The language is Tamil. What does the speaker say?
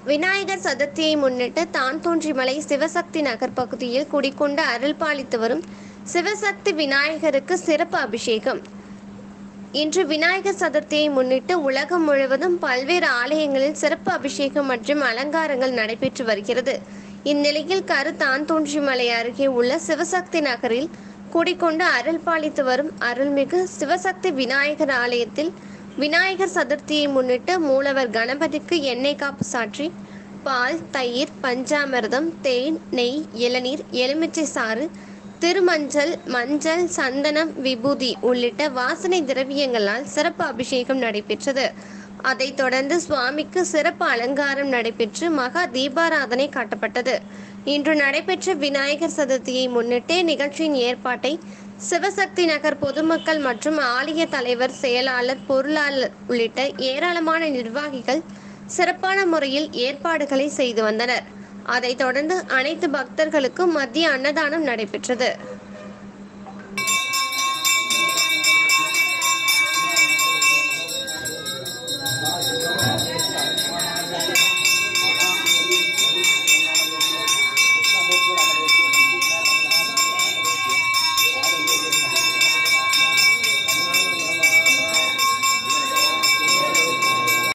விநாயகர் சதுர்த்தியை முன்னிட்டு தான் தோன்றிமலை சிவசக்தி நகர் பகுதியில் குடிக்கொண்டு அருள் பாலித்து வரும் சிவசக்தி விநாயகருக்கு சிறப்பு அபிஷேகம் இன்று விநாயகர் சதுர்த்தியை முன்னிட்டு உலகம் முழுவதும் பல்வேறு ஆலயங்களில் சிறப்பு அபிஷேகம் மற்றும் அலங்காரங்கள் நடைபெற்று வருகிறது இந்நிலையில் கரு தான்தோன்றிமலை அருகே உள்ள சிவசக்தி நகரில் குடிக்கொண்டு அருள் பாலித்து வரும் அருள்மிகு சிவசக்தி விநாயகர் ஆலயத்தில் விநாயகர் சதுர்த்தியை முன்னிட்டு மூலவர் கணபதிக்கு எண்ணெய் காப்பு சாற்றி பால் தயிர் பஞ்சாமிர்தம் தேன் நெய் இளநீர் எலுமிச்சை சாறு திருமஞ்சள் மஞ்சள் சந்தனம் விபூதி உள்ளிட்ட வாசனை திரவியங்களால் சிறப்பு அபிஷேகம் நடைபெற்றது அதைத் தொடர்ந்து சுவாமிக்கு சிறப்பு அலங்காரம் நடைபெற்று மகா தீபாராதனை காட்டப்பட்டது இன்று நடைபெற்ற விநாயகர் சதுர்த்தியை முன்னிட்டு நிகழ்ச்சியின் ஏற்பாட்டை சிவசக்தி நகர் பொதுமக்கள் மற்றும் ஆலய தலைவர் செயலாளர் பொருளாளர் உள்ளிட்ட ஏராளமான நிர்வாகிகள் சிறப்பான முறையில் ஏற்பாடுகளை செய்து வந்தனர் அதைத் தொடர்ந்து அனைத்து பக்தர்களுக்கும் மத்திய அன்னதானம் நடைபெற்றது